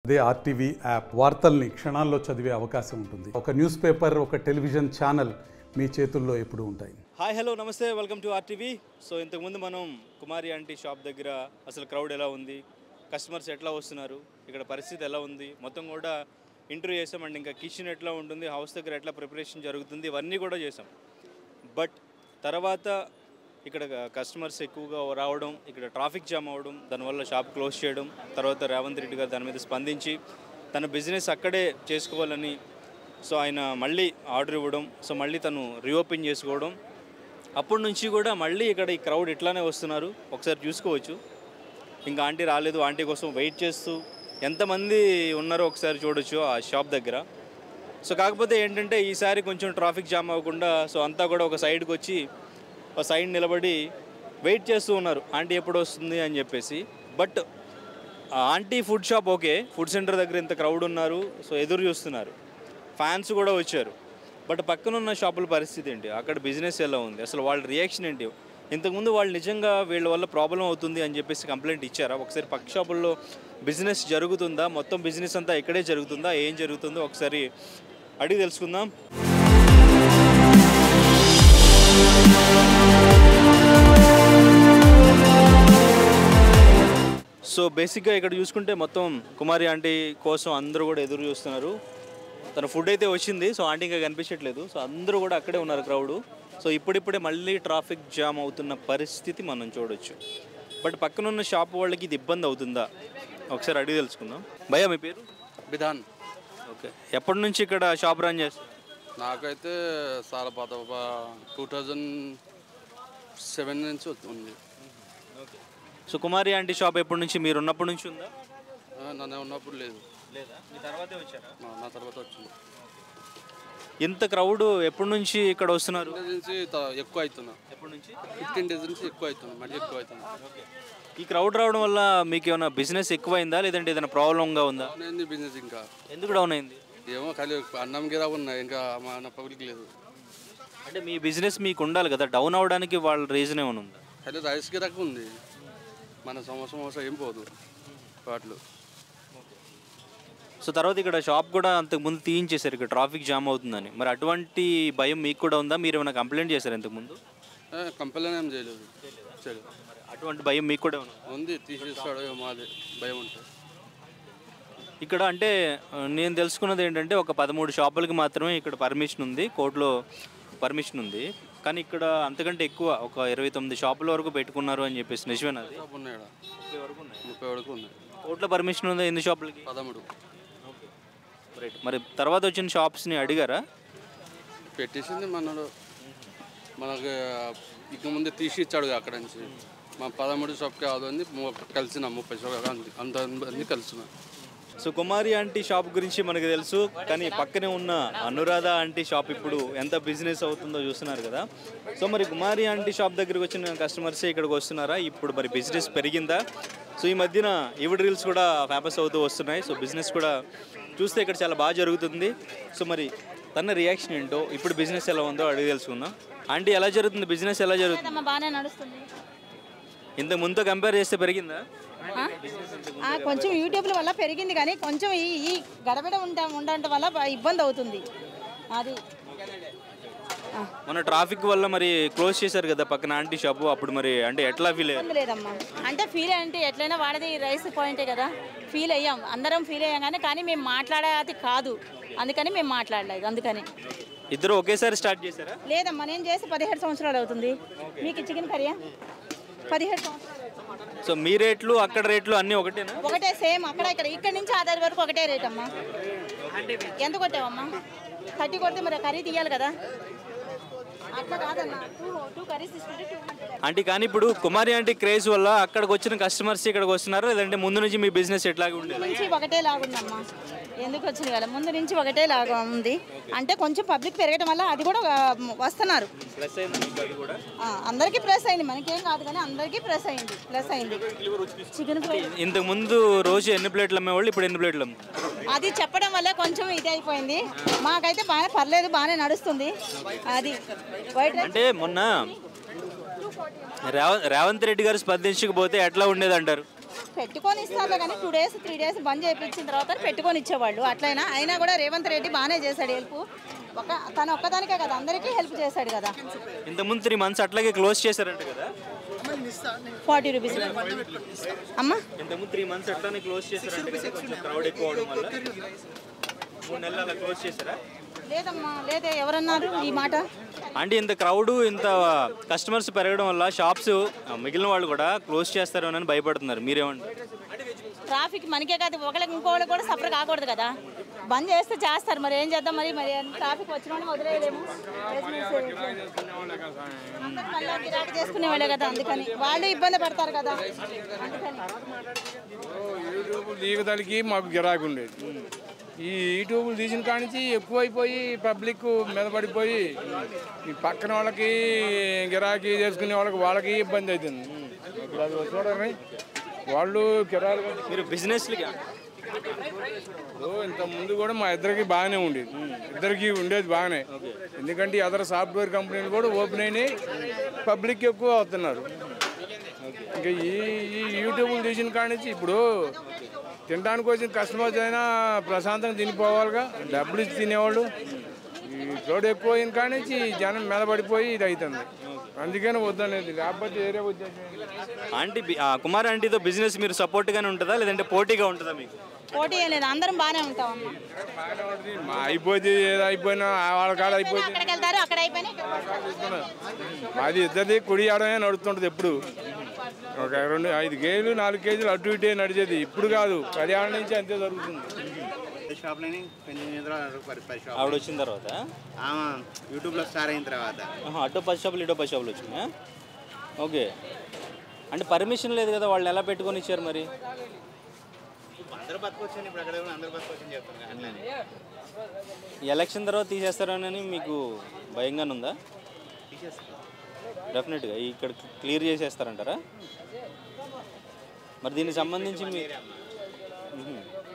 అదే RTV app వార్తల్ని క్షణాల్లో చదివే అవకాశం ఉంటుంది ఒక న్యూస్ పేపర్ ఒక టెలివిజన్ ఛానల్ మీ చేతుల్లో ఎప్పుడూ ఉంటాయి హాయ్ హలో నమస్తే వెల్కమ్ టు ఆర్టీవీ సో ఇంతకుముందు మనం కుమారి ఆంటీ షాప్ దగ్గర అసలు క్రౌడ్ ఎలా ఉంది కస్టమర్స్ ఎట్లా వస్తున్నారు ఇక్కడ పరిస్థితి ఎలా ఉంది మొత్తం కూడా ఇంటర్వ్యూ చేసాం అండ్ ఇంకా కిచెన్ ఎట్లా ఉంటుంది హౌస్ దగ్గర ఎట్లా ప్రిపరేషన్ జరుగుతుంది ఇవన్నీ కూడా చేసాం బట్ తర్వాత ఇక్కడ కస్టమర్స్ ఎక్కువగా రావడం ఇక్కడ ట్రాఫిక్ జామ్ అవ్వడం దానివల్ల షాప్ క్లోజ్ చేయడం తర్వాత రేవంత్ రెడ్డి గారు దాని మీద స్పందించి తన బిజినెస్ అక్కడే చేసుకోవాలని సో ఆయన మళ్ళీ ఆర్డర్ ఇవ్వడం సో మళ్ళీ తను రీఓపెన్ చేసుకోవడం అప్పటి నుంచి కూడా మళ్ళీ ఇక్కడ ఈ క్రౌడ్ ఇట్లానే వస్తున్నారు ఒకసారి చూసుకోవచ్చు ఇంకా ఆంటీ రాలేదు ఆంటీ కోసం వెయిట్ చేస్తూ ఎంతమంది ఉన్నారో ఒకసారి చూడొచ్చు ఆ షాప్ దగ్గర సో కాకపోతే ఏంటంటే ఈసారి కొంచెం ట్రాఫిక్ జామ్ అవ్వకుండా సో అంతా కూడా ఒక సైడ్కి వచ్చి ఒక సైడ్ నిలబడి వెయిట్ చేస్తూ ఉన్నారు ఆంటీ ఎప్పుడు వస్తుంది అని చెప్పేసి but aunty food shop okay food centre దగ్గర ఇంత క్రౌడ్ ఉన్నారు సో ఎదురు చూస్తున్నారు ఫ్యాన్స్ కూడా వచ్చారు బట్ పక్కన ఉన్న షాపుల పరిస్థితి ఏంటి అక్కడ బిజినెస్ ఎలా ఉంది అసలు వాళ్ళ రియాక్షన్ ఏంటి ఇంతకుముందు వాళ్ళు నిజంగా వీళ్ళ వల్ల ప్రాబ్లం అవుతుంది అని చెప్పేసి కంప్లైంట్ ఇచ్చారా ఒకసారి పక్క షాపుల్లో బిజినెస్ జరుగుతుందా మొత్తం బిజినెస్ అంతా ఇక్కడే జరుగుతుందా ఏం జరుగుతుందో ఒకసారి అడిగి తెలుసుకుందాం సో బేసిక్గా ఇక్కడ చూసుకుంటే మొత్తం కుమారి ఆంటీ కోసం అందరూ కూడా ఎదురు చూస్తున్నారు తన ఫుడ్ అయితే వచ్చింది సో ఆంటీ ఇంకా కనిపించట్లేదు సో అందరూ కూడా అక్కడే ఉన్నారు క్రౌడ్ సో ఇప్పుడిప్పుడే మళ్ళీ ట్రాఫిక్ జామ్ అవుతున్న పరిస్థితి మనం చూడొచ్చు బట్ పక్కన ఉన్న షాప్ వాళ్ళకి ఇది ఇబ్బంది అవుతుందా ఒకసారి అడిగి తెలుసుకుందాం భయ్యా మీ పేరు విధాన్ ఓకే ఎప్పటి నుంచి ఇక్కడ షాప్ రన్ చేస్తారు నాకైతే చాలా పాత ఒక టూ థౌజండ్ సెవెన్ నుంచి ఉంది సో కుమారి ఆంటీ షాప్ ఎప్పటి నుంచి మీరు ఉన్నప్పటి నుంచి ఉందా ఆ, నన్ను ఉన్నప్పుడు లేదు లేదా మీ తర్వాతే వచ్చారా నా- నా తర్వాత వచ్చింది ఇంత క్రౌడ్ ఎప్పటి నుంచి ఇక్కడ వస్తున్నారు డేస్ నుంచి త- ఎక్కువ అవుతున్నా ఎప్పటి నుంచి ఫిఫ్టీన్ డేస్ నుంచి ఎక్కువ అవుతున్నా మళ్ళీ ఎక్కువ అవుతున్నా ఈ క్రౌడ్ రావడం వల్ల మీకు ఏమైనా బిజినెస్ ఎక్కువైందా లేదంటే ఏదైనా ప్రాబ్లంగా ఉందా అవునైంది బిజినెస్ ఇంకా ఎందుకు డౌన్ అయింది ఏమో ఖాళీ అన్నం గిరా ఉన్నాయి ఇంకా మన పబ్లిక్ లేదు అంటే మీ బిజినెస్ మీకు ఉండాలి కదా డౌన్ అవడానికి వాళ్ళ రీజన్ ఏమైనా ఉందా ఖాళీ రైస్ గిరాకు ఉంది మన సంవత్సరం సంవత్సరం ఏం పోదు వాటిలో సో తర్వాత ఇక్కడ షాప్ కూడా అంతకు ముందు తీయించేశారు ఇక్కడ ట్రాఫిక్ జామ్ అవుతుందని మరి అటువంటి భయం మీకు కూడా ఉందా మీరు ఏమైనా కంప్లైంట్ చేశారు ఇంతకుముందు కంపెనీ ఏం చేయలేదు చేయలేదు మరి అటువంటి భయం మీకు కూడా ఉందా ఉంది తీసేస్తాడు ఏమో మాది భయం ఉంటుంది ఇక్కడ అంటే ఆ, నేను తెలుసుకున్నది ఏంటంటే ఒక పదమూడు షాపులకి మాత్రమే ఇక్కడ పర్మిషన్ ఉంది కోర్టులో పర్మిషన్ ఉంది కానీ ఇక్కడ అంతకంటే ఎక్కువ ఒక ఇరవై తొమ్మిది షాపుల వరకు పెట్టుకున్నారు అని చెప్పేసి నిజమేనా అది షాప్ ఉన్నాయి ఈడ. ముప్పై వరకు ఉన్నాయి ముప్పై వరకు ఉన్నాయి కోర్టులో పర్మిషన్ ఉందా ఎన్ని షాపులకి పదమూడు రైట్ మరి తర్వాత వచ్చిన షాప్స్ని అడిగారా పెట్టేసింది మనడు మనకు ఇక ముందే తీసి ఇచ్చాడు అక్కడ నుంచి మా పదమూడు షాప్కి అవుతుంది కలిసిన ముప్పై షాప్ అంత- అంత మంది కలిసిన సో కుమారి ఆంటీ షాప్ గురించి మనకు తెలుసు కానీ పక్కనే ఉన్న అనురాధ ఆంటీ షాప్ ఇప్పుడు ఎంత బిజినెస్ అవుతుందో చూస్తున్నారు కదా సో మరి కుమారి ఆంటీ షాప్ దగ్గరికి వచ్చిన కస్టమర్సే ఇక్కడికి వస్తున్నారా ఇప్పుడు మరి బిజినెస్ పెరిగిందా సో ఈ మధ్యన ఈవిడ రీల్స్ కూడా ఫేమస్ అవుతూ వస్తున్నాయి సో బిజినెస్ కూడా చూస్తే ఇక్కడ చాలా బాగా జరుగుతుంది సో మరి తన రియాక్షన్ ఏంటో ఇప్పుడు బిజినెస్ ఎలా ఉందో అడిగి తెలుసుకుందాం ఆంటీ ఎలా జరుగుతుంది బిజినెస్ ఎలా జరుగుతుంది లేదమ్మా బాగానే నడుస్తుంది ఇంత ముందుతో కంపేర్ చేస్తే పెరిగిందా ఆ? ఆ, కొంచెం యూట్యూబ్ల వల్ల పెరిగింది కానీ కొంచెం ఈ ఈ గడబడ ఉండ ఉండటం వల్ల బా- ఇబ్బంది అవుతుంది అది ఆ, మొన్న ట్రాఫిక్ వల్ల మరి క్లోజ్ చేశారు కదా పక్కన ఆంటీ షాపు అప్పుడు మరి అంటే ఎట్లా ఫీల్ అయ్యారు ఇబ్బంది లేదమ్మా అంటే ఫీల్ అంటే ఎట్లయినా వాడది రైస్ పాయింటే కదా ఫీల్ అయ్యాం అందరం ఫీల్ అయ్యాం కానీ కానీ మేము మాట్లాడేది కాదు అందుకని మేము మాట్లాడలేదు అందుకని ఇద్దరు ఒకేసారి స్టార్ట్ చేశారా లేదమ్మా నేను చేసి పదిహేడు సంవత్సరాలు అవుతుంది మీకు చికెన్ కర్రీయా పదిహేడు సంవత్సరాలు సో మీ రేట్లు అక్కడ రేట్లు అన్నీ ఒకటేనా ఒకటే సేమ్ అక్కడ ఇక్కడ ఇక్కడ నుంచి ఆధార్ వరకు ఒకటే రేట్ అమ్మా ఎంత కొట్టావమ్మా థర్టీ కొడితే మరి కర్రీ తీయాలి కదా అట్లా కాదన్నా టూ టూ కర్రీస్ తీసుకుంటే టూ హండ్రెడ్ ఆంటీ కానీ ఇప్పుడు కుమారి ఆంటీ క్రేజ్ వల్ల అక్కడికి వచ్చిన కస్టమర్స్ ఇక్కడికి వస్తున్నారు లేదంటే ముందు నుంచి మీ బిజినెస్ ఎట్లాగే ఉండేది నుంచి ఒకటే లాగుందమ్మా ఎందుకు వచ్చింది కదా ముందు నుంచి ఒకటే లాగా ఉంది అంటే కొంచెం పబ్లిక్ పెరగడం వల్ల అది కూడా ఆ, వస్తున్నారు ప్లస్ అయింది మీకు అది కూడా ఆ, అందరికీ ప్రెస్ అయింది మనకేం కాదు కానీ అందరికీ ప్రెస్ అయింది ప్లస్ అయింది చికెన్ ఫ్రై ఇంతకు ముందు రోజు ఎన్ని ప్లేట్లు అమ్మేవాళ్ళు ఇప్పుడు ఎన్ని ప్లేట్లు అమ్ముతారు అది చెప్పడం వల్ల కొంచెం ఇది అయిపోయింది మాకైతే బాగానే పర్లేదు బాగానే నడుస్తుంది అది వైట్ రైస్ అంటే మొన్న రేవంత్ రేవంత్ రెడ్డి గారు స్పందించకపోతే ఎట్లా ఉండేది అంటారు పెట్టుకొని ఇస్తారు కానీ two days three days bandh చేయించిన తర్వాత పెట్టుకొని ఇచ్చేవాళ్ళు అట్లయినా అయినా కూడా రేవంత్ రెడ్డి బాగానే చేశాడు హెల్ప్ ఒక తను ఒక్కదానికే కదా అందరికీ హెల్ప్ చేశాడు కదా ఇంతకుముందు త్రీ మంత్స్ అట్లాగే క్లోజ్ చేశారంట కదా ఫార్టీ రూపీస్ అమ్మా ఇంతకుముందు త్రీ మంత్స్ అట్లానే క్లోజ్ చేశారంట కదా కొంచెం క్రౌడ్ ఎక్కువ అవడం వల్ల మూడు నెలలు అలా క్లోజ్ చేశారా లేదమ్మా లేదే ఎవరన్నారు ఈ మాట అంటే ఇంత క్రౌడ్ ఇంత కస్టమర్స్ పెరగడం వల్ల షాప్స్ మిగిలిన వాళ్ళు కూడా క్లోజ్ చేస్తారు అని భయపడుతున్నారు మీరేమంటారు ట్రాఫిక్ మనకే కాదు ఒకళ్ళకి ఇంకోళ్ళు కూడా సఫర్ కాకూడదు కదా బంద్ చేస్తే చేస్తారు మరి ఏం చేద్దాం మరి మరి ట్రాఫిక్ వచ్చిన వాళ్ళని వదిలేయలేము అందరూ మళ్ళీ గిరాకీ చేసుకునే వాళ్ళే కదా అందుకని వాళ్ళు ఇబ్బంది పడతారు కదా అందుకని యూట్యూబ్ దిగదలికి మాకు గిరాకీ ఉండేది ఈ యూట్యూబ్లు తీసిన కానించి ఎక్కువైపోయి పబ్లిక్ మీద పడిపోయి ఈ పక్కన వాళ్ళకి గిరాకీ చేసుకునే వాళ్ళకి వాళ్ళకి ఇబ్బంది అవుతుంది ఇప్పుడు అది చూడండి వాళ్ళు కిరాలు మీరు బిజినెస్లకి ఇంత ముందు కూడా మా ఇద్దరికి బాగానే ఉండేది ఇద్దరికి ఉండేది బాగానే ఎందుకంటే అదర్ సాఫ్ట్వేర్ కంపెనీలు కూడా ఓపెన్ అయినాయి పబ్లిక్ ఎక్కువ అవుతున్నారు ఇంకా ఈ ఈ యూట్యూబ్లు తీసిన కాడి నుంచి ఇప్పుడు తినడానికి వచ్చిన కస్టమర్స్ అయినా ప్రశాంతంగా తినిపోవాలిగా డబ్బులు ఇచ్చి తినేవాళ్ళు ఈ చోటు ఎక్కువ అయిన కాడి నుంచి జనం మీద పడిపోయి ఇది అవుతుంది అందుకని వద్దనేది లేకపోతే వేరే ఉద్దేశం ఏం లేదు. ఆంటీ బి- ఆ, కుమార్ ఆంటీతో బిజినెస్ మీరు సపోర్ట్గానే ఉంటుందా లేదంటే పోటీగా ఉంటుందా మీకు పోటీ ఏం లేదు అందరం బాగానే ఉంటాం అమ్మా బాగానే ఉంటుంది. మా అయిపోతే ఏదో అయిపోయినా వాళ్ళ కాడ అయిపోతే అక్కడికి వెళ్తారు అక్కడ అయిపోయినా ఇక్కడ వస్తారు. మాది ఇద్దరిది కుడి ఆడమే నడుస్తుంటది ఎప్పుడు ఒక రెండు ఐదు కేజీలు నాలుగు కేజీలు అటు ఇటే నడిచేది ఇప్పుడు కాదు కళ్యాణం నుంచి అంతే జరుగుతుంది షాప్లోని కొంచెం ఎదురు పది పది షాప్ ఆవిడ వచ్చిన తర్వాత ఆమె యూట్యూబ్లో స్టార్ అయిన తర్వాత ఆహా, అటో పది షాపులు ఇటో పది షాపులు వచ్చినాయా ఓకే అంటే పర్మిషన్ లేదు కదా వాళ్ళు ఎలా పెట్టుకొని ఇచ్చారు మరి అందరూ బతకొచ్చాను ఇప్పుడు అక్కడ కూడా అందరూ బతకొచ్చని చెప్తున్నారు అట్లానే ఈ ఎలక్షన్ తర్వాత తీసేస్తారని మీకు భయంగానే ఉందా డెఫినెట్గా ఇక్కడ క్లియర్ చేసేస్తారంటారా మరి దీనికి సంబంధించి మీ మ్మ్.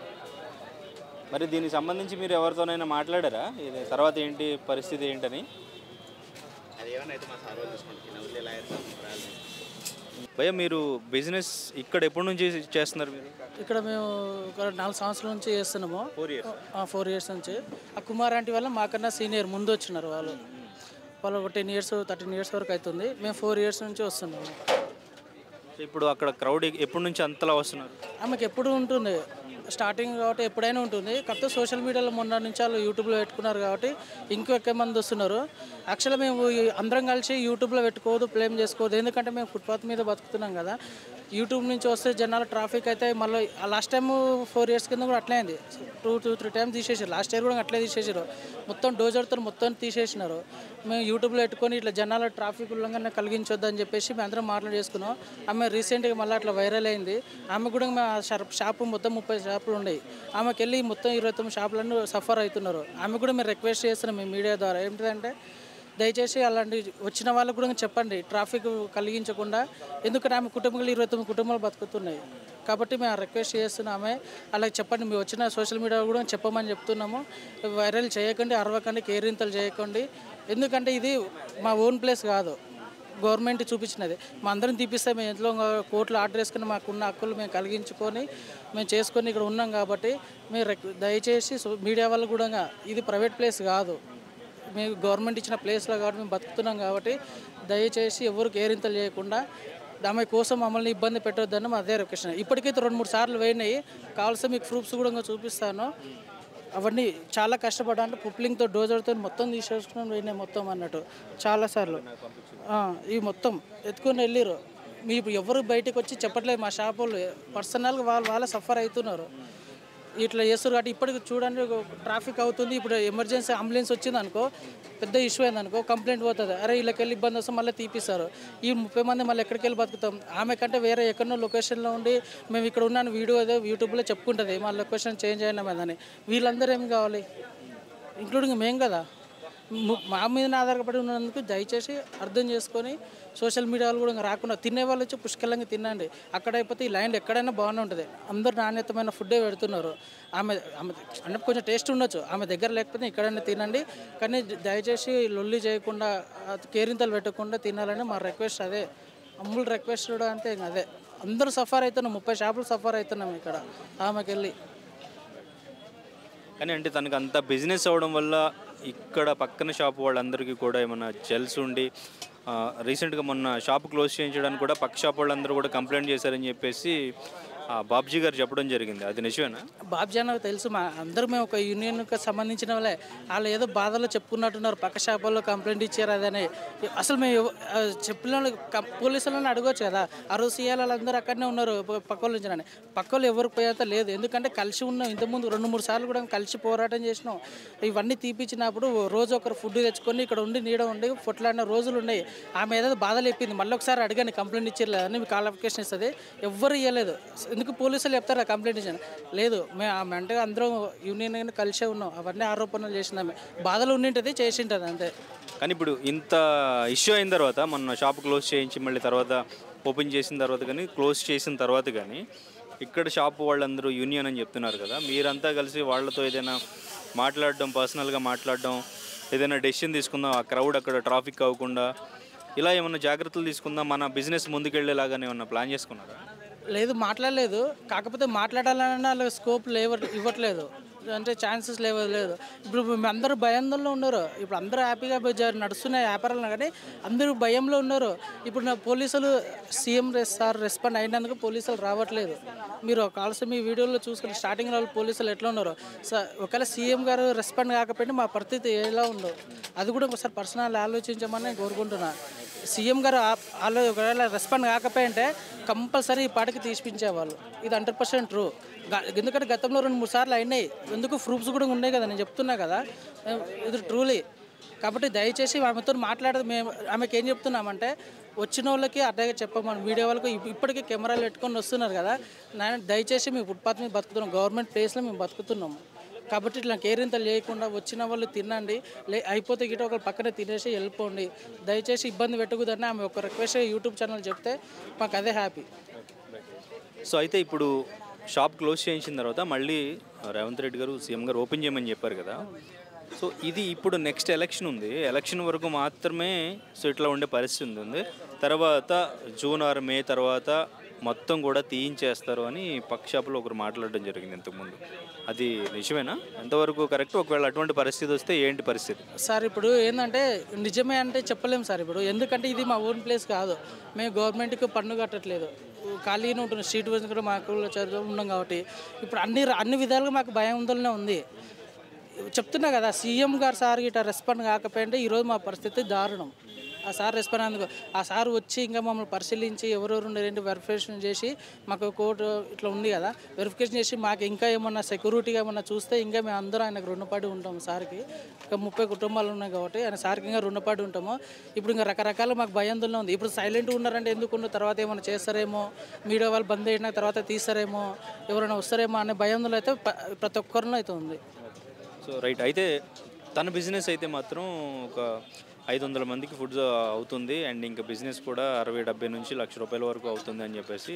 మరి దీనికి సంబంధించి మీరు ఎవరితోనైనా మాట్లాడారా ఇది తర్వాత ఏంటి పరిస్థితి ఏంటని అది ఏమన్నా అయితే మా సార్ వాళ్ళు చూసుకుంటున్నాను వదిలే లాయర్ భయ్య మీరు బిజినెస్ ఇక్కడ ఎప్పటి నుంచి చేస్తున్నారు మీరు ఇక్కడ మేము ఒక నాలుగు సంవత్సరాల నుంచి చేస్తున్నాము ఫోర్ ఇయర్స్ ఫోర్ ఇయర్స్ నుంచి ఆ కుమార్ ఆంటీ వల్ల మాకన్నా సీనియర్ ముందు వచ్చినారు వాళ్ళు వాళ్ళు ఒక టెన్ ఇయర్స్ థర్టీన్ ఇయర్స్ వరకు అవుతుంది మేము ఫోర్ ఇయర్స్ నుంచి వస్తున్నాము ఇప్పుడు అక్కడ క్రౌడ్ ఎప్పటి నుంచి అంతలా వస్తున్నారు ఆమెకి ఎప్పుడు ఉంటుంది స్టార్టింగ్ కాబట్టి ఎప్పుడైనా ఉంటుంది కాకపోతే సోషల్ మీడియాలో మొన్న నుంచి వాళ్ళు యూట్యూబ్లో పెట్టుకున్నారు కాబట్టి ఇంకో ఎక్కువ మంది వస్తున్నారు యాక్చువల్గా మేము ఈ అందరం కలిసి యూట్యూబ్లో పెట్టుకోవద్దు ప్లేమ్ చేసుకోవద్దు ఎందుకంటే మేము ఫుట్పాత్ మీద బతుకుతున్నాం కదా యూట్యూబ్ నుంచి వస్తే జనాలు ట్రాఫిక్ అయితే మళ్ళీ లాస్ట్ టైం ఫోర్ ఇయర్స్ కింద కూడా అట్లే అయింది టూ టూ త్రీ టైమ్స్ తీసేసారు లాస్ట్ ఇయర్ కూడా అట్లే తీసేసారు మొత్తం డోజర్తో మొత్తం తీసేసినారు మేము యూట్యూబ్లో పెట్టుకొని ఇట్లా జనాల ట్రాఫిక్ ఉల్లంఘన కలిగించొద్దు అని చెప్పేసి మేము అందరం మాట్లాడి చేసుకున్నాం ఆమె రీసెంట్గా మళ్ళీ అట్లా వైరల్ అయింది ఆమె కూడా మా షాప్ షాపు మొత్తం ముప్పై షాపులు ఉన్నాయి ఆమెకి వెళ్ళి మొత్తం ఇరవై తొమ్మిది షాపులన్నీ సఫర్ అవుతున్నారు ఆమె కూడా మేము రిక్వెస్ట్ చేస్తున్నాం మీ మీడియా ద్వారా ఏంటిదంటే దయచేసి అలాంటి వచ్చిన వాళ్ళకు కూడా చెప్పండి ట్రాఫిక్ కలిగించకుండా ఎందుకంటే ఆమె కుటుంబాలు ఇరవై తొమ్మిది కుటుంబాలు బతుకుతున్నాయి కాబట్టి మేము రిక్వెస్ట్ చేస్తున్నామే అలాగే చెప్పండి మీరు వచ్చిన సోషల్ మీడియా కూడా చెప్పమని చెప్తున్నాము వైరల్ చేయకండి అరవకండి కేరింతలు చేయకండి ఎందుకంటే ఇది మా ఓన్ ప్లేస్ కాదు గవర్నమెంట్ చూపించినది మా అందరం తీపిస్తే మేము ఎంతో కోట్లు ఆర్డర్ వేసుకుని మాకున్న హక్కులు మేము కలిగించుకొని మేము చేసుకొని ఇక్కడ ఉన్నాం కాబట్టి మీరు రిక్- దయచేసి సో- మీడియా వాళ్ళు కూడా ఇది ప్రైవేట్ ప్లేస్ కాదు మేము గవర్నమెంట్ ఇచ్చిన ప్లేస్లో కాబట్టి మేము బతుకుతున్నాం కాబట్టి దయచేసి ఎవరు కేరింతలు చేయకుండా ఆమె కోసం మమ్మల్ని ఇబ్బంది పెట్టొద్దని మా అదే రిక్వెస్ట్ ఇప్పటికైతే రెండు మూడు సార్లు పోయినాయి కావాల్సిన మీకు ప్రూఫ్స్ కూడా ఇంకా చూపిస్తాను అవన్నీ చాలా కష్టపడ్డా పుప్లింగ్తో డోజర్తో మొత్తం తీసేసుకుని పోయినాయి మొత్తం అన్నట్టు చాలాసార్లు ఆ, ఇవి మొత్తం ఎత్తుకొని వెళ్ళిరు మీ ఇప్పుడు ఎవరు బయటకు వచ్చి చెప్పట్లేదు మా షాప్ వాళ్ళు పర్సనల్గా వాళ్ళు వాళ్ళే సఫర్ అవుతున్నారు ఇట్లా చేస్తారు కాబట్టి ఇప్పటికి చూడండి ఒక ట్రాఫిక్ అవుతుంది ఇప్పుడు ఎమర్జెన్సీ అంబులెన్స్ వచ్చింది అనుకో పెద్ద ఇష్యూ అయింది అనుకో కంప్లైంట్ పోతుంది అరే వీళ్ళకి వెళ్ళి ఇబ్బంది వస్తే మళ్ళీ తీపిస్తారు ఈ ముప్పై మంది మళ్ళీ ఎక్కడికి వెళ్ళి బతుకుతాం ఆమె కంటే వేరే ఎక్కడో లొకేషన్లో ఉండి మేము ఇక్కడ ఉన్నాను వీడియో ఏదో యూట్యూబ్లో చెప్పుకుంటుంది మా లొకేషన్ చేంజ్ అయినా అని వీళ్ళందరూ ఏం కావాలి ఇంక్లూడింగ్ మేము కదా ము- మా మీద ఆధారపడి ఉన్నందుకు దయచేసి అర్థం చేసుకొని సోషల్ మీడియాలో కూడా ఇంకా రాకుండా తినే వాళ్ళు వచ్చి పుష్కలంగా తినండి అక్కడ అయిపోతే ఈ లైన్ ఎక్కడైనా బాగానే ఉంటుంది అందరు నాణ్యతమైన ఫుడ్డే పెడుతున్నారు ఆమె ఆమె అంటే కొంచెం టేస్ట్ ఉండొచ్చు ఆమె దగ్గర లేకపోతే ఇక్కడైనా తినండి కానీ దయచేసి లొల్లి చేయకుండా ఆ కేరింతలు పెట్టకుండా తినాలని మా రిక్వెస్ట్ అదే అమ్ముల్ రిక్వెస్ట్ కూడా అంటే ఇంకా అదే అందరూ సఫర్ అవుతున్నాం ముప్పై షాపులు సఫర్ అవుతున్నాం ఇక్కడ ఆమెకి వెళ్ళి కానీ అంటే తనకు అంత బిజినెస్ అవడం వల్ల ఇక్కడ పక్కన షాప్ వాళ్ళందరికీ కూడా ఏమన్నా జెల్స్ ఉండి ఆ, రీసెంట్గా మొన్న షాప్ క్లోజ్ చేయించడానికి కూడా పక్క షాప్ వాళ్ళందరూ కూడా కంప్లైంట్ చేశారని చెప్పేసి ఆ, బాబ్జీ గారు చెప్పడం జరిగింది అది నిజమేనా బాబ్జీ అన్నకు తెలుసు మా అందరూ మేము ఒక యూనియన్కి సంబంధించిన వాళ్ళే వాళ్ళు ఏదో బాధలో చెప్పుకున్నట్టున్నారు పక్క షాపుల్లో కంప్లైంట్ ఇచ్చారు అదని అసలు మేము ఎవ- ఆ, చెప్పిన వాళ్ళు కం- పోలీసులను అడగవచ్చు కదా ఆ రోజు సీఎల్ వాళ్ళందరూ అక్కడనే ఉన్నారు ప- పక్క వాళ్ళ నుంచి అని పక్క వాళ్ళు ఎవరికి పోయేంత లేదు ఎందుకంటే కలిసి ఉన్నాం ఇంతకుముందు రెండు మూడు సార్లు కూడా కలిసి పోరాటం చేసినాం ఇవన్నీ తీపిచ్చినప్పుడు రోజు ఒకరు ఫుడ్ తెచ్చుకొని ఇక్కడ ఉండి నీడ ఉండి పొట్లాడిన రోజులు ఉన్నాయి ఆమె ఏదో బాధలు చెప్పింది మళ్ళీ ఒకసారి అడిగాను కంప్లైంట్ ఇచ్చారు అని మీకు క్వాలిఫికేషన్ ఇస్తుంది ఎవ్వరు ఇవ్వలేదు ఎందుకు పోలీసులు చెప్తారా కంప్లైంట్ ఇచ్చాను లేదు మేము ఆమె అంటే అందరం యూనియన్ కలిసే ఉన్నాం అవన్నీ ఆరోపణలు చేసింది ఆమె బాధలు ఉండింటది చేసింటది అంతే కానీ ఇప్పుడు ఇంత ఇష్యూ అయిన తర్వాత మొన్న షాప్ క్లోజ్ చేయించి మళ్ళీ తర్వాత ఓపెన్ చేసిన తర్వాత కానీ క్లోజ్ చేసిన తర్వాత కానీ ఇక్కడ షాప్ వాళ్ళందరూ యూనియన్ అని చెప్తున్నారు కదా మీరంతా కలిసి వాళ్ళతో ఏదైనా మాట్లాడడం పర్సనల్గా మాట్లాడడం ఏదైనా డెసిషన్ తీసుకుందాం ఆ క్రౌడ్ అక్కడ ట్రాఫిక్ అవ్వకుండా ఇలా ఏమన్నా జాగ్రత్తలు తీసుకుందాం మన బిజినెస్ ముందుకెళ్ళేలాగానే ఏమన్నా ప్లాన్ చేసుకున్నారా లేదు మాట్లాడలేదు కాకపోతే మాట్లాడాలన్నా వాళ్ళకి స్కోప్ లేవ ఇవ్వట్లేదు అంటే ఛాన్సెస్ లేవు లేదు ఇప్పుడు మేము అందరూ భయాందోళనలో ఉన్నారు ఇప్పుడు అందరూ హ్యాపీగా జ- నడుస్తున్న వ్యాపారాలు కానీ అందరూ భయంలో ఉన్నారు ఇప్పుడు నా పోలీసులు సీఎం రెస్ సార్ రెస్పాండ్ అయినందుకు పోలీసులు రావట్లేదు మీరు కావాల్సిన మీ వీడియోలో చూసుకుని స్టార్టింగ్ వాళ్ళు పోలీసులు ఎట్లా ఉన్నారు సార్ ఒకవేళ సీఎం గారు రెస్పాండ్ కాకపోతే మా పరిస్థితి ఎలా ఉందో అది కూడా ఒకసారి పర్సనల్ ఆలోచించమని నేను కోరుకుంటున్నా సీఎం గారు ఆ- ఆలో ఒకవేళ రెస్పాండ్ కాకపోయింటే కంపల్సరీ ఈ పాటకి తీసిపించేవాళ్ళు ఇది హండ్రెడ్ పర్సెంట్ ట్రూ ఎందుకంటే గతంలో రెండు మూడు సార్లు అయినాయి ఎందుకు ప్రూఫ్స్ కూడా ఉన్నాయి కదా నేను చెప్తున్నా కదా ఇది ట్రూలీ కాబట్టి దయచేసి ఆమెతో మాట్లాడదు మేము ఆమెకి ఏం చెప్తున్నామంటే వచ్చిన వాళ్ళకి అట్లాగే చెప్పమని మీడియా వాళ్ళకి ఇప్- ఇప్పటికీ కెమెరాలు పెట్టుకొని వస్తున్నారు కదా నేను దయచేసి మేము ఫుట్పాత్ మీద బతుకుతున్నాం గవర్నమెంట్ ప్లేస్లో మేము బతుకుతున్నాము కాబట్టి ఇట్లా కేరింతలు చేయకుండా వచ్చిన వాళ్ళు తినండి లే అయిపోతే గిట ఒక పక్కనే తినేసి వెళ్ళిపోండి దయచేసి ఇబ్బంది పెట్టకూడదని ఆమె ఒక రిక్వెస్ట్ యూట్యూబ్ ఛానల్ చెప్తే మాకు అదే హ్యాపీ సో అయితే ఇప్పుడు షాప్ క్లోజ్ చేయించిన తర్వాత మళ్ళీ రేవంత్ రెడ్డి గారు సీఎం గారు ఓపెన్ చేయమని చెప్పారు కదా సో ఇది ఇప్పుడు నెక్స్ట్ ఎలక్షన్ ఉంది ఎలక్షన్ వరకు మాత్రమే సో ఇట్లా ఉండే పరిస్థితి ఉంది తర్వాత జూన్ ఆరు మే తర్వాత మొత్తం కూడా తీయించేస్తారు అని పక్క షాపులో ఒకరు మాట్లాడడం జరిగింది ఇంతకుముందు అది నిజమేనా ఎంతవరకు కరెక్ట్ ఒకవేళ అటువంటి పరిస్థితి వస్తే ఏంటి పరిస్థితి సార్ ఇప్పుడు ఏంటంటే నిజమే అంటే చెప్పలేము సార్ ఇప్పుడు ఎందుకంటే ఇది మా ఓన్ ప్లేస్ కాదు మేము గవర్నమెంట్కి పన్ను కట్టట్లేదు ఖాళీగా ఉంటుంది స్ట్రీట్ వైజ్ కూడా మాకు చదువు ఉన్నాం కాబట్టి ఇప్పుడు అన్ని అన్ని విధాలుగా మాకు భయం ఉందలనే ఉంది చెప్తున్నా కదా సీఎం గారు సార్ ఇట్లా రెస్పాండ్ కాకపోయింటే ఈరోజు మా పరిస్థితి దారుణం ఆ సార్ రెస్పాండ్ అందుకు ఆ సార్ వచ్చి ఇంకా మమ్మల్ని పరిశీలించి ఎవరెవరు ఉన్నారేంటి వెరిఫికేషన్ చేసి మాకు కోర్టు ఇట్లా ఉంది కదా వెరిఫికేషన్ చేసి మాకు ఇంకా ఏమన్నా సెక్యూరిటీగా ఏమన్నా చూస్తే ఇంకా మేము అందరూ ఆయనకు రుణపడి ఉంటాం సార్కి ఇంకా ముప్పై కుటుంబాలు ఉన్నాయి కాబట్టి ఆయన సార్కి ఇంకా రుణపడి ఉంటాము ఇప్పుడు ఇంకా రకరకాల మాకు భయాందోళన ఉంది ఇప్పుడు సైలెంట్గా ఉన్నారంటే ఎందుకు ఉన్న తర్వాత ఏమైనా చేస్తారేమో మీడియా వాళ్ళు బంద్ అయిన తర్వాత తీస్తారేమో ఎవరైనా వస్తారేమో అనే భయాందోళన అయితే ప- ప్రతి ఒక్కరిలో అయితే ఉంది సో రైట్ అయితే తన బిజినెస్ అయితే మాత్రం ఒక ఐదు వందల మందికి ఫుడ్ అవుతుంది అండ్ ఇంకా బిజినెస్ కూడా అరవై డెబ్బై నుంచి లక్ష రూపాయల వరకు అవుతుంది అని చెప్పేసి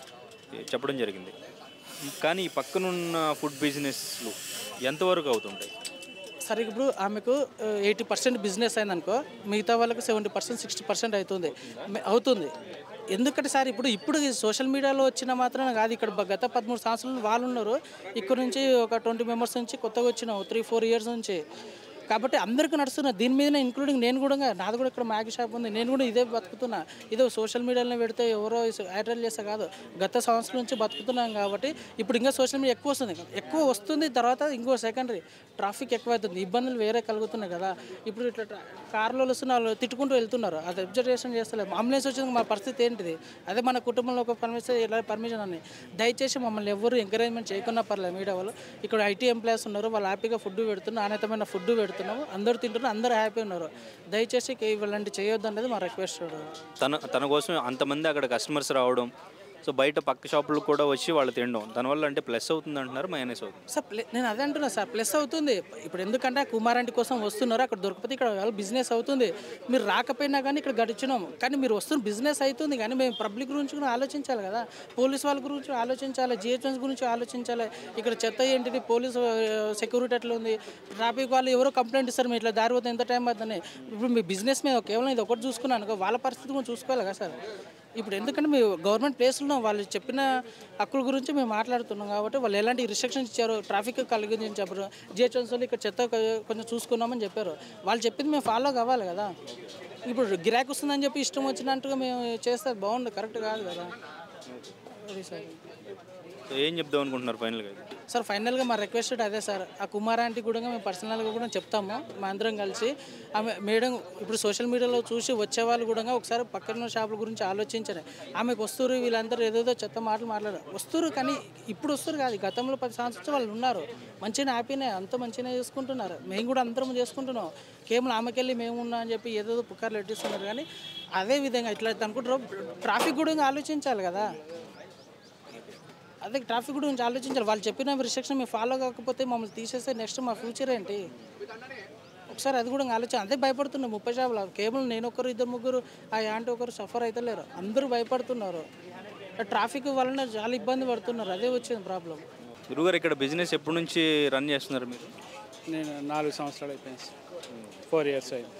చెప్పడం జరిగింది కానీ ఈ పక్కనున్న ఫుడ్ బిజినెస్లు ఎంతవరకు అవుతుంటాయి సరే ఇప్పుడు ఆమెకు ఎయిటీ పర్సెంట్ బిజినెస్ అయిందనుకో మిగతా వాళ్ళకి సెవెంటీ పర్సెంట్ సిక్స్టీ పర్సెంట్ అవుతుంది మే- అవుతుంది ఎందుకంటే సార్ ఇప్పుడు ఇప్పుడు ఈ సోషల్ మీడియాలో వచ్చిన మాత్రం కాదు ఇక్కడ బ- గత పదమూడు సంవత్సరాలు వాళ్ళు ఉన్నారు ఇక్కడ నుంచి ఒక ట్వంటీ మెంబర్స్ నుంచి కొత్తగా వచ్చినాం త్రీ ఫోర్ ఇయర్స్ నుంచి కాబట్టి అందరికీ నడుస్తున్నా దీని మీదనే ఇంక్లూడింగ్ నేను కూడా నాది కూడా ఇక్కడ మ్యాగీ షాప్ ఉంది నేను కూడా ఇదే బతుకుతున్నా ఇదో సోషల్ మీడియాలో పెడితే ఎవరో ఐరల్ చేస్తే కాదు గత సంవత్సరం నుంచి బతుకుతున్నాం కాబట్టి ఇప్పుడు ఇంకా సోషల్ మీడియా ఎక్కువ వస్తుంది ఎక్కువ వస్తుంది తర్వాత ఇంకో సెకండరీ ట్రాఫిక్ ఎక్కువ అవుతుంది ఇబ్బందులు వేరే కలుగుతున్నాయి కదా ఇప్పుడు ఇట్లా ట్రా- కార్లో వస్తున్న వాళ్ళు తిట్టుకుంటూ వెళ్తున్నారు అది అబ్జర్వేషన్ చేస్తలేదు అంబులెన్స్ వచ్చింది మా పరిస్థితి ఏంటిది అదే మన కుటుంబంలో ఒక పర్మిషన్ ఇలా పర్మిషన్ అని దయచేసి మమ్మల్ని ఎవరు ఎంకరేజ్మెంట్ చేయకుండా పర్లేదు మీడియా వాళ్ళు ఇక్కడ ఐటీ ఎంప్లాయీస్ ఉన్నారు వాళ్ళు హ్యాపీగా ఫుడ్ పెడుతున్నారు నాణ్యతమైన ఫుడ్ పెడుతున్నాము అందరూ తింటున్నారు అందరూ హ్యాపీ ఉన్నారు దయచేసి ఇలాంటి చేయొద్దు అనేది మా రిక్వెస్ట్ తన తన కోసం అంతమంది అక్కడ కస్టమర్స్ రావడం సో బయట పక్క షాపులు కూడా వచ్చి వాళ్ళు తినడం దానివల్ల అంటే ప్లస్ అవుతుంది అంటున్నారు మైనస్ అవుతుంది సార్ ప్లే నేను అదే అంటున్నా సార్ ప్లస్ అవుతుంది ఇప్పుడు ఎందుకంటే ఆ కుమారంటి కోసం వస్తున్నారు అక్కడ దొరకకపోతే ఇక్కడ వాళ్ళు బిజినెస్ అవుతుంది మీరు రాకపోయినా కానీ ఇక్కడ గడిచినాం కానీ మీరు వస్తున్న బిజినెస్ అవుతుంది కానీ మేము పబ్లిక్ గురించి కూడా ఆలోచించాలి కదా పోలీస్ వాళ్ళ గురించి ఆలోచించాలి జిహెచ్ఎన్స్ గురించి ఆలోచించాలి ఇక్కడ చెత్త ఏంటిది పోలీస్ సెక్యూరిటీ ఎట్లా ఉంది ట్రాఫిక్ వాళ్ళు ఎవరో కంప్లైంట్ ఇస్తారు మీరు ఇట్లా దారి పోతే ఎంత టైం అవుతుంది ఇప్పుడు మీ బిజినెస్ మీద కేవలం ఇది ఒకటి చూసుకున్నాను అనుకో వాళ్ళ పరిస్థితి కూడా చూసుకోవాలి కదా సార్ ఇప్పుడు ఎందుకంటే మేము గవర్నమెంట్ ప్లేస్లో వాళ్ళు చెప్పిన హక్కుల గురించి మేము మాట్లాడుతున్నాం కాబట్టి వాళ్ళు ఎలాంటి రిస్ట్రిక్షన్స్ ఇచ్చారు ట్రాఫిక్ కలిగించని చెప్పారు జిహెచ్ఎంసీ వాళ్ళు ఇక్కడ చెత్త కొ- కొంచెం చూసుకున్నామని చెప్పారు వాళ్ళు చెప్పింది మేము ఫాలో కావాలి కదా ఇప్పుడు గిరాకీ వస్తుందని చెప్పి ఇష్టం వచ్చినట్టుగా మేము చేస్తే బాగుండు కరెక్ట్ కాదు కదా అది సార్ సో ఏం చెప్దాం అనుకుంటున్నారు ఫైనల్గా సార్ ఫైనల్గా మా రిక్వెస్ట్ అదే సార్ ఆ కుమార్ ఆంటీ కూడా మేము పర్సనల్గా కూడా చెప్తాము మా అందరం కలిసి ఆమె మేడం ఇప్పుడు సోషల్ మీడియాలో చూసి వచ్చే వాళ్ళు కూడా ఒకసారి పక్కన షాపుల గురించి ఆలోచించారు ఆమెకు వస్తారు వీళ్ళందరూ ఏదేదో చెత్త మాటలు మాట్లాడారు వస్తారు కానీ ఇప్పుడు వస్తారు కాదు గతంలో పది సంవత్సరాలు వాళ్ళు ఉన్నారు మంచిగా హ్యాపీనే అంత మంచిగా చేసుకుంటున్నారు మేము కూడా అందరం చేసుకుంటున్నాం కేవలం ఆమెకెళ్ళి మేము ఉన్నా అని చెప్పి ఏదేదో పుకార్లు ఎట్టిస్తున్నారు కానీ అదే విధంగా ఇట్లా అనుకుంటారు ట్రాఫిక్ కూడా ఇంకా ఆలోచించాలి కదా అదే ట్రాఫిక్ గురించి ఆలోచించాలి వాళ్ళు చెప్పిన రిస్ట్రిక్షన్ మేము ఫాలో కాకపోతే మమ్మల్ని తీసేస్తే నెక్స్ట్ మా ఫ్యూచర్ ఏంటి ఒకసారి అది కూడా ఆలోచన అదే భయపడుతున్నాం ముప్పై షాపులు కేవలం నేను ఒకరు ఇద్దరు ముగ్గురు ఆ యాంటీ ఒకరు సఫర్ అయితే లేరు అందరూ భయపడుతున్నారు ట్రాఫిక్ వలన చాలా ఇబ్బంది పడుతున్నారు అదే వచ్చింది ప్రాబ్లం గురుగారు ఇక్కడ బిజినెస్ ఎప్పటి నుంచి రన్ చేస్తున్నారు మీరు నేను నాలుగు సంవత్సరాలు అయిపోయింది ఫోర్ ఇయర్స్ అయింది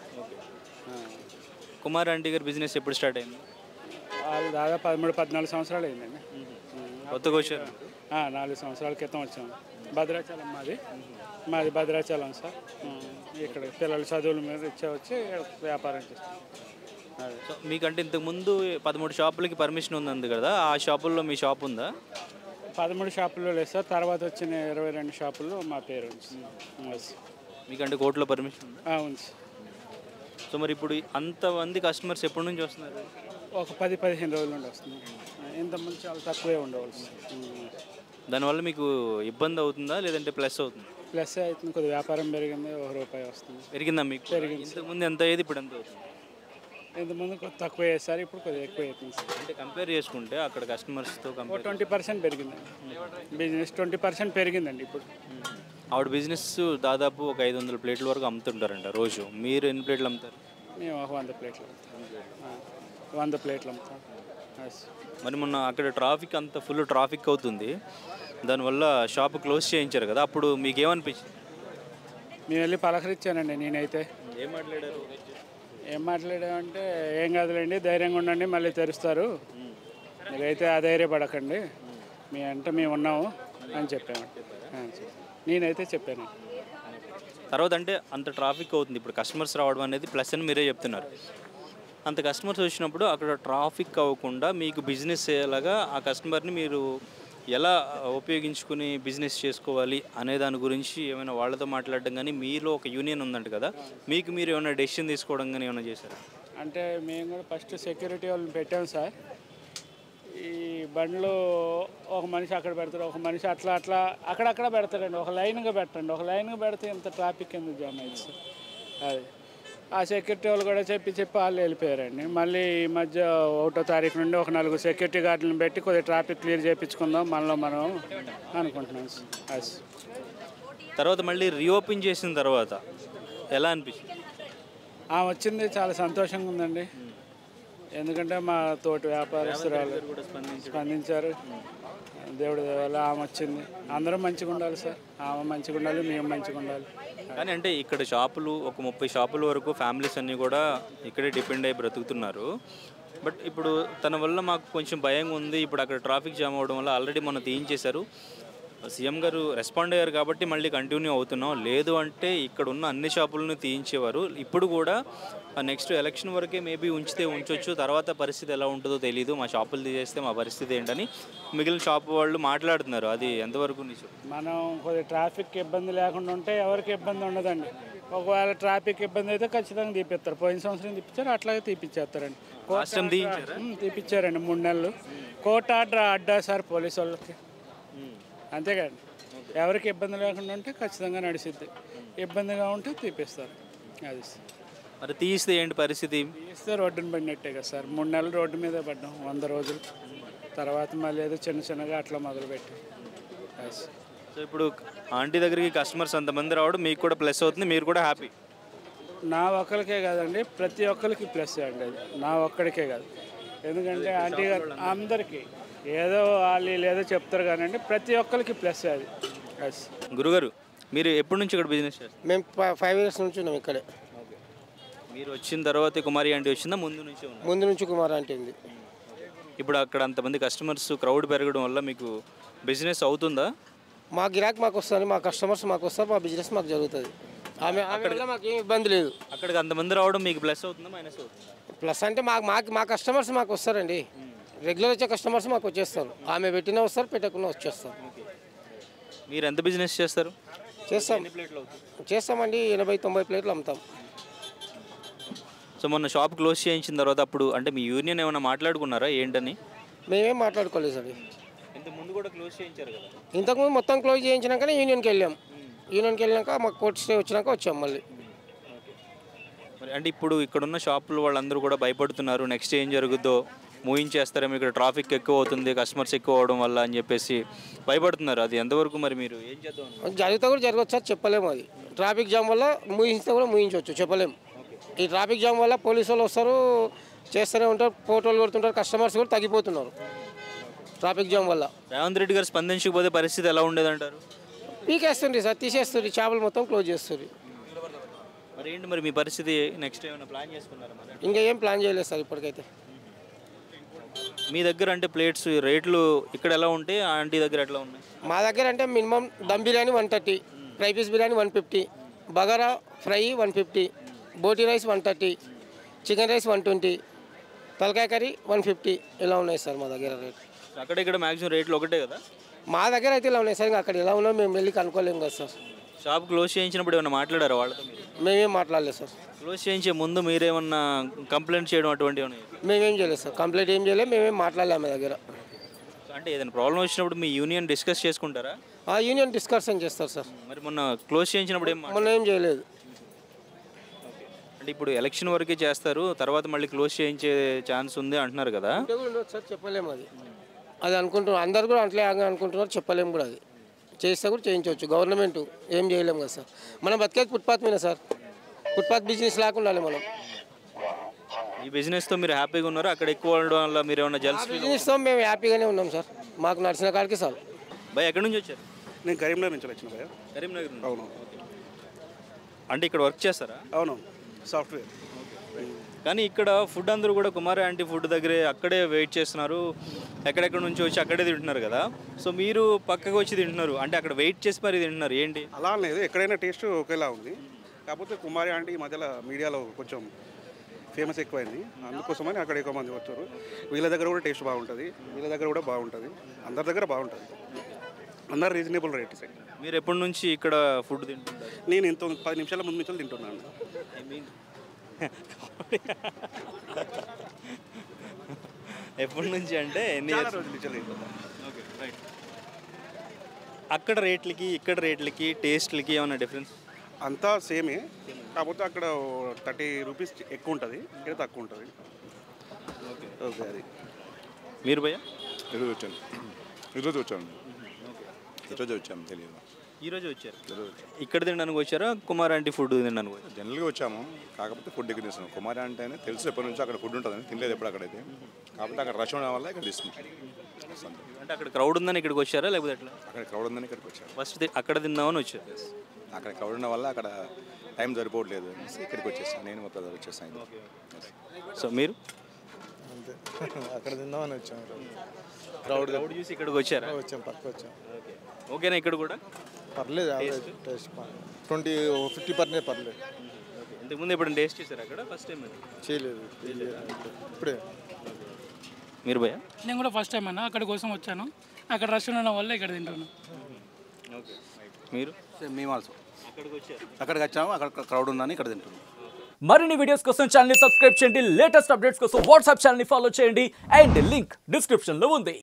కుమార్ ఆంటీ గారి బిజినెస్ ఎప్పుడు స్టార్ట్ అయింది వాళ్ళు దాదాపు పదమూడు పద్నాలుగు సంవత్సరాలు అయిందండి కొత్తగా వచ్చారు ఆ, నాలుగు సంవత్సరాల క్రితం వచ్చాము భద్రాచలం మాది మాది భద్రాచలం సార్ ఉమ్, ఇక్కడ పిల్లల చదువుల మీద ఇచ్చే వచ్చి వ్యాపారం చేస్తాం అదే సో మీకంటే ఇంతకు ముందు పదమూడు షాపులకి పర్మిషన్ ఉంది కదా ఆ షాపుల్లో మీ షాప్ ఉందా పదమూడు షాపుల్లో లేదు సార్ తర్వాత వచ్చిన ఇరవై రెండు షాపుల్లో మా పేరు ఉంది సార్. ఎస్. మీకంటే కోర్టులో పర్మిషన్ ఉందా ఆ, ఉంది సార్ సో మరి ఇప్పుడు అంతమంది కస్టమర్స్ ఎప్పటి నుంచి వస్తున్నారు ఒక పది పదిహేను రోజుల నుండి వస్తుంది ఇంతమంది చాలా తక్కువే ఉండవచ్చు దానివల్ల మీకు ఇబ్బంది అవుతుందా లేదంటే ప్లస్ అవుతుందా ప్లస్ అవుతుంది కొద్దిగా వ్యాపారం పెరిగింది ఒక రూపాయి వస్తుంది పెరిగిందా మీకు ఇంతకుముందు ఎంత అయ్యేది ఇప్పుడు ఎంత అవుతుంది ఇంతకుముందు కొద్ది తక్కువ వేస్తారు ఇప్పుడు కొద్దిగా ఎక్కువ అవుతుంది సార్ అంటే కంపేర్ చేసుకుంటే అక్కడ కస్టమర్స్తో ఓ కంపేర్ ట్వంటీ పర్సెంట్ పెరిగిందండి బిజినెస్ ట్వంటీ పర్సెంట్ పెరిగిందండి ఇప్పుడు ఆవిడ బిజినెస్ దాదాపు ఒక ఐదు వందల ప్లేట్ల వరకు అమ్ముతుంటారంట రోజు మీరు ఎన్ని ప్లేట్లు అమ్ముతారు మేము ఒక వంద ప్లేట్లు అమ్ముతాం ఆ, వంద ప్లేట్లు అమ్ముతాం ఎస్. మరి మొన్న అక్కడ ట్రాఫిక్ అంత ఫుల్ ట్రాఫిక్ అవుతుంది దానివల్ల షాప్ క్లోజ్ చేయించారు కదా అప్పుడు మీకు ఏమనిపించింది మేము వెళ్ళి పలకరించానండి నేనైతే ఏం మాట్లాడారు ఏం మాట్లాడామంటే ఏం కాదులేండి ధైర్యంగా ఉండండి మళ్ళీ తెరుస్తారు మీరైతే అధైర్యపడకండి మీ అంటే మేము ఉన్నాము అని చెప్పాము ఆ, నేనైతే చెప్పాను తర్వాత అంటే అంత ట్రాఫిక్ అవుతుంది ఇప్పుడు కస్టమర్స్ రావడం అనేది ప్లస్ అని మీరే చెప్తున్నారు అంత కస్టమర్స్ వచ్చినప్పుడు అక్కడ ట్రాఫిక్ అవ్వకుండా మీకు బిజినెస్ అయ్యేలాగా ఆ కస్టమర్ని మీరు ఎలా ఉపయోగించుకుని బిజినెస్ చేసుకోవాలి అనే దాని గురించి ఏమైనా వాళ్ళతో మాట్లాడడం కానీ మీలో ఒక యూనియన్ ఉందంట కదా మీకు మీరు ఏమైనా డెసిషన్ తీసుకోవడం కానీ ఏమైనా చేశారా అంటే మేము కూడా ఫస్ట్ సెక్యూరిటీ వాళ్ళని పెట్టాం సార్ ఈ బండ్లు ఒక మనిషి అక్కడ పెడతారు ఒక మనిషి అట్లా అట్లా అక్కడక్కడ పెడతారండి ఒక లైన్గా పెట్టండి ఒక లైన్గా పెడితే ఇంత ట్రాఫిక్ ఎందుకు జామ్ అయింది సార్ అది ఆ సెక్యూరిటీ వాళ్ళు కూడా చెప్పి చెప్పి వాళ్ళు వెళ్ళిపోయారండి మళ్ళీ ఈ మధ్య ఒకటో తారీఖు నుండి ఒక నలుగురు సెక్యూరిటీ గార్డులను పెట్టి కొద్దిగా ట్రాఫిక్ క్లియర్ చేయించుకుందాం మనలో మనం అనుకుంటున్నాం సార్ అది సార్. తర్వాత మళ్ళీ రీఓపెన్ చేసిన తర్వాత ఎలా అనిపించింది ఆమె వచ్చింది చాలా సంతోషంగా ఉందండి ఎందుకంటే మా తోటి వ్యాపారస్తురాలు స్పందించారు దేవుడి దయ వల్ల ఆమె వచ్చింది అందరం మంచిగా ఉండాలి సార్ ఆమె మంచిగా ఉండాలి మేము మంచిగా ఉండాలి కానీ అంటే ఇక్కడ షాపులు ఒక ముప్పై షాపుల వరకు ఫ్యామిలీస్ అన్నీ కూడా ఇక్కడే డిపెండ్ అయ్యి బ్రతుకుతున్నారు బట్ ఇప్పుడు తన వల్ల మాకు కొంచెం భయంగా ఉంది ఇప్పుడు అక్కడ ట్రాఫిక్ జామ్ అవ్వడం వల్ల ఆల్రెడీ మొన్న తీయించేశారు సీఎం గారు రెస్పాండ్ అయ్యారు కాబట్టి మళ్ళీ కంటిన్యూ అవుతున్నాం లేదు అంటే ఇక్కడ ఉన్న అన్ని షాపులను తీయించేవారు ఇప్పుడు కూడా నెక్స్ట్ ఎలక్షన్ వరకే మేబీ ఉంచితే ఉంచొచ్చు తర్వాత పరిస్థితి ఎలా ఉంటుందో తెలియదు మా షాపులు తీసేస్తే మా పరిస్థితి ఏంటని మిగిలిన షాప్ వాళ్ళు మాట్లాడుతున్నారు అది ఎంతవరకు నిజం మనం కొద్దిగా ట్రాఫిక్ ఇబ్బంది లేకుండా ఉంటే ఎవరికి ఇబ్బంది ఉండదండి ఒకవేళ ట్రాఫిక్ ఇబ్బంది అయితే ఖచ్చితంగా తీపిస్తారు పోయిన సంవత్సరం తీపిచ్చారు అట్లాగే తీపిచ్చేస్తారండి రాష్ట్రం తీయించారా? ఉమ్, తీపిచ్చారండి మూడు నెలలు కోర్టు ఆర్డర్ అడ్డా సార్ పోలీసు వాళ్ళకి అంతేకాండి ఎవరికి ఇబ్బంది లేకుండా ఉంటే ఖచ్చితంగా నడిచిద్ది ఇబ్బందిగా ఉంటే తీపిస్తారు అది సార్. మరి తీస్తే ఏంటి పరిస్థితి తీస్తే రోడ్డుని పడినట్టే కదా సార్ మూడు నెలలు రోడ్డు మీదే పడ్డాం వంద రోజులు తర్వాత మళ్ళీ ఏదో చిన్న చిన్నగా అట్లా మొదలుపెట్టి అది సార్. సో ఇప్పుడు ఆంటీ దగ్గరికి కస్టమర్స్ అంతమంది రావడం మీకు కూడా ప్లస్ అవుతుంది మీరు కూడా హ్యాపీ నా ఒక్కరికే కాదండి ప్రతి ఒక్కరికి ప్లస్ అండి అది నా ఒక్కడికే కాదు ఎందుకంటే ఆంటీ గారు అందరికీ ఏదో వాళ్ళు ఏదో చెప్తారు కానండి ప్రతి ఒక్కరికి ప్లస్ అది ఎస్ గురుగారు మీరు ఎప్పటి నుంచి ఇక్కడ బిజినెస్ చేస్తారు మేము ఫైవ్ ఇయర్స్ నుంచి ఉన్నాం ఇక్కడే మీరు వచ్చిన తర్వాత కుమారి ఆంటీ వచ్చిందా ముందు నుంచి ఉన్నారు ముందు నుంచి కుమార్ అంటే ఉంది ఇప్పుడు అక్కడ అంతమంది కస్టమర్స్ క్రౌడ్ పెరగడం వల్ల మీకు బిజినెస్ అవుతుందా మా గిరాక్ మాకు వస్తుంది మా కస్టమర్స్ మాకు వస్తారు మా బిజినెస్ మాకు జరుగుతుంది ఆమె ఆమె వల్ల మాకు ఏం ఇబ్బంది లేదు అక్కడికి అంతమంది రావడం మీకు ప్లస్ అవుతుందా మైనస్ అవుతుందా ప్లస్ అంటే మాకు మాకు మా కస్టమర్స్ మాకు వస్తారండి రెగ్యులర్ వచ్చే కస్టమర్స్ మాకు వచ్చేస్తారు ఆమె పెట్టినా వస్తారు పెట్టకుండా వచ్చేస్తారు మీరు ఎంత బిజినెస్ చేస్తారు చేస్తాం చేస్తామండి ఎనభై తొంభై ప్లేట్లు అమ్ముతాం సో మొన్న షాప్ క్లోజ్ చేయించిన తర్వాత అప్పుడు అంటే మీ యూనియన్ ఏమైనా మాట్లాడుకున్నారా ఏంటని మేమేం మాట్లాడుకోలేదు సార్ ఇంత ముందు కూడా క్లోజ్ చేయించారు కదా ఇంతకుముందు మొత్తం క్లోజ్ చేయించినాకనే యూనియన్కి వెళ్ళాం యూనియన్కి వెళ్ళాక మాకు కోర్టు స్టే వచ్చినాక వచ్చాం మళ్ళీ మరి అంటే ఇప్పుడు ఇక్కడున్న షాపులు వాళ్ళందరూ కూడా భయపడుతున్నారు నెక్స్ట్ ఏం జరుగుద్దో మూయించేస్తారేమో ఇక్కడ ట్రాఫిక్ ఎక్కువ అవుతుంది కస్టమర్స్ ఎక్కువ అవడం వల్ల అని చెప్పేసి భయపడుతున్నారు అది ఎంతవరకు మరి మీరు ఏం చేద్దాం అనుకుంటున్నారు? జరిగితే కూడా జరగచ్చు సార్ చెప్పలేము అది ట్రాఫిక్ జామ్ వల్ల ముగించితే కూడా ముగించవచ్చు చెప్పలేము ఈ ట్రాఫిక్ జామ్ వల్ల పోలీసు వాళ్ళు వస్తారు చేస్తూనే ఉంటారు ఫోటోలు కొడుతుంటారు కస్టమర్స్ కూడా తగ్గిపోతున్నారు ట్రాఫిక్ జామ్ వల్ల రేవంత్ రెడ్డి గారు స్పందించకపోతే పరిస్థితి ఎలా ఉండేదంటారు పీకేస్తుంది సార్ తీసేస్తుంది చేపలు మొత్తం క్లోజ్ చేస్తుంది మరి ఏంటి మరి మీ పరిస్థితి నెక్స్ట్ ఏమైనా ప్లాన్ చేసుకున్నారా మరి ఇంకా ఏం ప్లాన్ చేయలేదు సార్ ఇప్పటికైతే మీ దగ్గర అంటే ప్లేట్స్ రేట్లు ఇక్కడ ఎలా ఉంటాయి ఆంటీ దగ్గర ఎట్లా ఉన్నాయి మా దగ్గర అంటే minimum dum biryani one thirty fry piece biryani one fifty bagara fry one fifty boti rice one thirty chicken rice one twenty తలకాయ కర్రీ వన్ ఫిఫ్టీ ఇలా ఉన్నాయి సార్ మా దగ్గర రేట్ అక్కడ ఇక్కడ మ్యాక్సిమం రేట్లు ఒకటే కదా మా దగ్గర అయితే ఇలా ఉన్నాయి సార్ ఇంకా అక్కడ ఎలా ఉన్నా మేము వెళ్ళి కనుక్కోలేము కదా సార్ షాప్ క్లోజ్ చేయించినప్పుడు ఏమైనా మాట్లాడారా వాళ్ళతో మీరు మేమేం మాట్లాడలేదు సార్ క్లోజ్ చేయించే ముందు మీరేమన్నా కంప్లైంట్ చేయడం అటువంటివి ఉన్నాయి మేమేం చేయలేదు సార్ కంప్లైంట్ ఏం చేయలేదు మేమేం మాట్లాడలేము మా దగ్గర అంటే ఏదైనా ప్రాబ్లం వచ్చినప్పుడు మీ యూనియన్ డిస్కస్ చేసుకుంటారా ఆ యూనియన్ డిస్కషన్ చేస్తారు సార్ మరి మొన్న క్లోజ్ చేయించినప్పుడు ఏం మొన్న ఏం చేయలేదు అంటే ఇప్పుడు ఎలక్షన్ వరకే చేస్తారు తర్వాత మళ్ళీ క్లోజ్ చేయించే ఛాన్స్ ఉంది అంటున్నారు కదా ఉంటే కూడా ఉండొచ్చు సార్ చెప్పలేము అది అది అనుకుంటున్నారు అందరు కూడా అట్లే అనుకుంటున్నారు చెప్పలేము కూడా అది చేస్తే కూడా చేయించవచ్చు గవర్నమెంట్ ఏం చేయలేము కదా సార్ మనం బతికేది ఫుట్పాత్ మీద సార్ ఫుట్పాత్ బిజినెస్ లేకుండా ఉండాలి మనం ఈ బిజినెస్తో మీరు హ్యాపీగా ఉన్నారు అక్కడ ఎక్కువ ఉండడం వల్ల మీరు ఏమైనా జల్స్ బిజినెస్తో మేము హ్యాపీగానే ఉన్నాం సార్ మాకు నడిచిన కాడికి సార్ భయ ఎక్కడి నుంచి వచ్చారు నేను కరీంనగర్ నుంచి వచ్చిన భయ కరీంనగర్ నుంచి. అవును అంటే ఇక్కడ వర్క్ చేస్తారా అవును సాఫ్ట్వేర్ కానీ ఇక్కడ ఫుడ్ అందరూ కూడా కుమారి ఆంటీ ఫుడ్ దగ్గరే అక్కడే వెయిట్ చేస్తున్నారు ఎక్కడెక్కడ నుంచి వచ్చి అక్కడే తింటున్నారు కదా సో మీరు పక్కకు వచ్చి తింటున్నారు అంటే అక్కడ వెయిట్ చేసి మరి తింటున్నారు ఏంటి అలా లేదు ఎక్కడైనా టేస్ట్ ఒకేలా ఉంది కాకపోతే కుమారి అంటే ఈ మధ్యలో మీడియాలో కొంచెం ఫేమస్ ఎక్కువైంది అందుకోసమని అక్కడ ఎక్కువ మంది వచ్చారు వీళ్ళ దగ్గర కూడా టేస్ట్ బాగుంటుంది వీళ్ళ దగ్గర కూడా బాగుంటుంది అందరి దగ్గర బాగుంటుంది అందరు రీజనబుల్ రేట్స్ మీరు ఎప్పటి నుంచి ఇక్కడ ఫుడ్ తింటుంటారు నేను ఇంత పది నిమిషాల ముందు నుంచి తింటున్నాను ఐ మీన్ ఎప్పటి నుంచి అంటే ఎన్ని చాలా years? రోజుల నుంచి తింటున్నాను ఓకే రైట్ అక్కడ రేట్లకి ఇక్కడ రేట్లకి టేస్ట్లకి ఏమైనా డిఫరెన్స్ అంతా సేమే కాకపోతే అక్కడ థర్టీ రూపీస్ ఎక్కువ ఉంటుంది ఇక్కడ తక్కువ ఉంటుంది ఓకే అది మీరు భయ్య ఈరోజు వచ్చాను ఈరోజు వచ్చాను ఈరోజు వచ్చాము తెలియదు ఈరోజు వచ్చారు ఇక్కడ తినడానికి వచ్చారా కుమార్ ఆంటీ ఫుడ్ తినడానికి వచ్చారా జనరల్గా వచ్చాము కాకపోతే ఫుడ్ దగ్గర తీసుకున్నాం కుమారి అంటే తెలుసు ఎప్పటి నుంచో అక్కడ ఫుడ్ ఉంటుందని తినలేదు ఎప్పుడు అక్కడైతే కాకపోతే అక్కడ రష్ ఉండడం వల్ల ఇక్కడ తీసుకుంటాం అంతే. అంటే అక్కడ క్రౌడ్ ఉందని ఇక్కడికి వచ్చారా లేకపోతే ఎట్లా అక్కడ క్రౌడ్ ఉందని ఇక్కడికి వచ్చాము ఫస్ట్ అక్కడ తిందామని వచ్చారు అక్కడ క్రౌడ్ ఉండడం వల్ల అక్కడ టైం సరిపోవట్లేదు అనేసి ఇక్కడికి వచ్చేసాను నేను మా బ్రదర్ వచ్చేసాను సో మీరు అంతే అక్కడ తిందామని వచ్చాం క్రౌడ్ క్రౌడ్ చూసి ఇక్కడికి వచ్చారా వచ్చాం పక్క వచ్చాం ఓకేనా ఇక్కడ కూడా పర్లేదు average taste twenty fifty percent పర్లేదు ఇంతకుముందు ఎప్పుడు టేస్ట్ చేశారు అక్కడ ఫస్ట్ టైం చేయలేదు ఇప్పుడే మీరు భయ్యా నేను కూడా ఫస్ట్ టైం అన్న అక్కడ కోసం వచ్చాను అక్కడ రష్ ఉండడం వల్ల ఇక్కడ తింటున్నాను ఓకే మీరు మేము ఆల్సో అక్కడికి వచ్చారు అక్కడికి వచ్చాము అక్కడ క్రౌడ్ ఉందని ఇక్కడ తింటున్నాం మరిన్ని వీడియోస్ కోసం ఛానల్ సబ్స్క్రైబ్ చేయండి లేటెస్ట్ అప్డేట్స్ కోసం వాట్సాప్ ఛానల్ ఫాలో చేయండి అండ్ లింక్ డిస్క్రిప్షన్ లో ఉంది